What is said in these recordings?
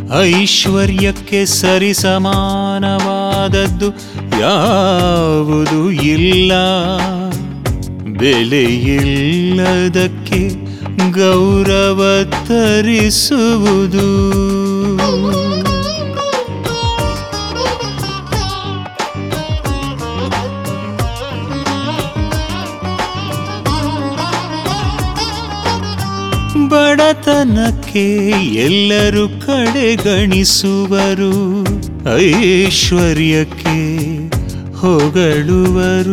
ಐಶ್ವರ್ಯಕ್ಕೆ ಸರಿಸಮಾನವಾದದ್ದು ಯಾವುದು ಇಲ್ಲ ಬೆಲೆಯಿಲ್ಲದಕ್ಕೆ ಗೌರವ ತರಿಸುವುದು ಬಡತನಕ್ಕೆ ಎಲ್ಲರೂ ಕಡೆಗಣಿಸುವರು ಐಶ್ವರ್ಯಕ್ಕೆ ಹೊಗಳುವರು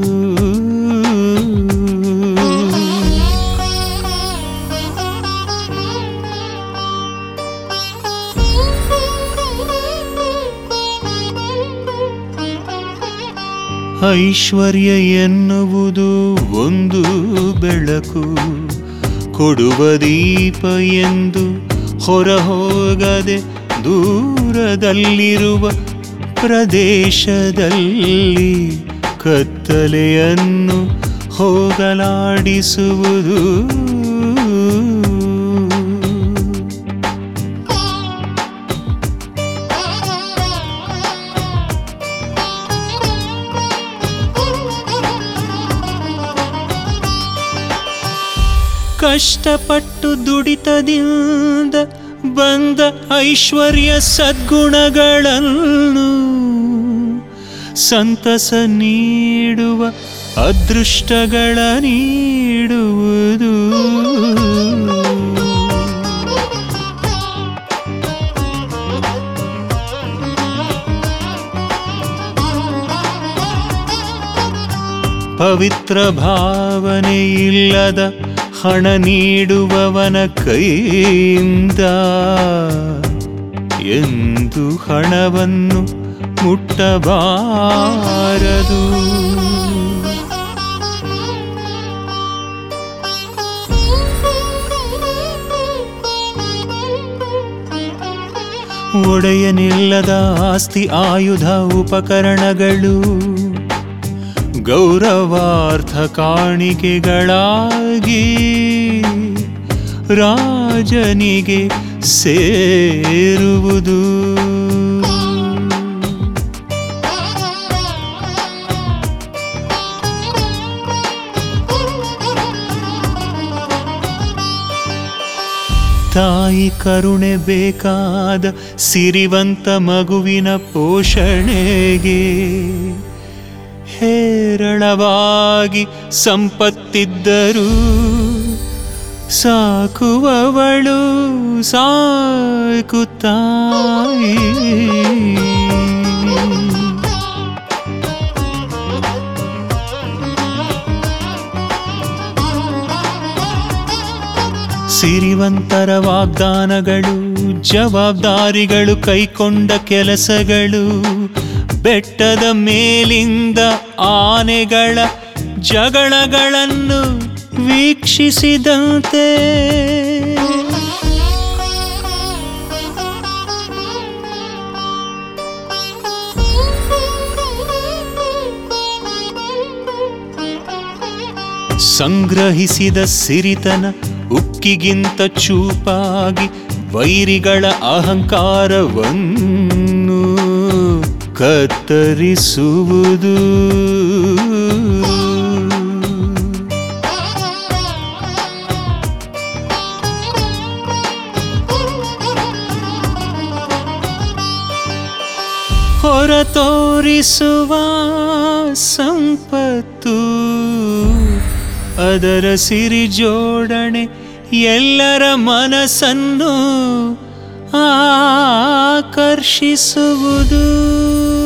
ಐಶ್ವರ್ಯ ಎನ್ನುವುದು ಒಂದು ಬೆಳಕು ಕೊಡುವ ದೀಪ ಎಂದು ಹೊರ ಹೋಗದೆ ದೂರದಲ್ಲಿರುವ ಪ್ರದೇಶದಲ್ಲಿ ಕತ್ತಲೆಯನ್ನು ಹೋಗಲಾಡಿಸುವುದು ಕಷ್ಟಪಟ್ಟು ದುಡಿತದಿಂದ ಬಂದ ಐಶ್ವರ್ಯ ಸದ್ಗುಣಗಳನ್ನು ಸಂತಸ ನೀಡುವ ಅದೃಷ್ಟಗಳ ನೀಡುವುದು ಪವಿತ್ರ ಭಾವನೆ ಇಲ್ಲದ ಹಣ ನೀಡುವವನ ಕೈಯಿಂದ ಎಂದು ಹಣವನ್ನು ಮುಟ್ಟಬಾರದು ಒಡೆಯನಿಲ್ಲದ ಆಸ್ತಿ ಆಯುಧ ಉಪಕರಣಗಳು ಗೌರವಾರ್ಥ ಕಾಣಿಕೆಗಳಾಗಿ ರಾಜನಿಗೆ ಸೇರುವುದು ತಾಯಿ ಕರುಣೆ ಬೇಕಾದ ಸಿರಿವಂತ ಮಗುವಿನ ಪೋಷಣೆಗೆ ಹೇರಳವಾಗಿ ಸಂಪತ್ತಿದ್ದರೂ ಸಾಕುವವಳು ಸಾಕು ತಾಯಿ ಸಿರಿವಂತರ ವಾಗ್ದಾನಗಳು ಜವಾಬ್ದಾರಿಗಳು ಕೈಕೊಂಡ ಕೆಲಸಗಳು ಬೆಟ್ಟದ ಮೇಲಿಂದ ಆನೆಗಳ ಜಗಳಗಳನ್ನು ವೀಕ್ಷಿಸಿದಂತೆ ಸಂಗ್ರಹಿಸಿದ ಸಿರಿತನ ಉಕ್ಕಿಗಿಂತ ಚೂಪಾಗಿ ವೈರಿಗಳ ಅಹಂಕಾರವನ್ನು ಕತ್ತರಿಸುವುದು ಹೊರ ತೋರಿಸುವ ಸಂಪತ್ತು ಅದರ ಸಿರಿ ಜೋಡಣೆ ಎಲ್ಲರ ಮನಸ್ಸನ್ನು ಆಕರ್ಷಿಸುವುದು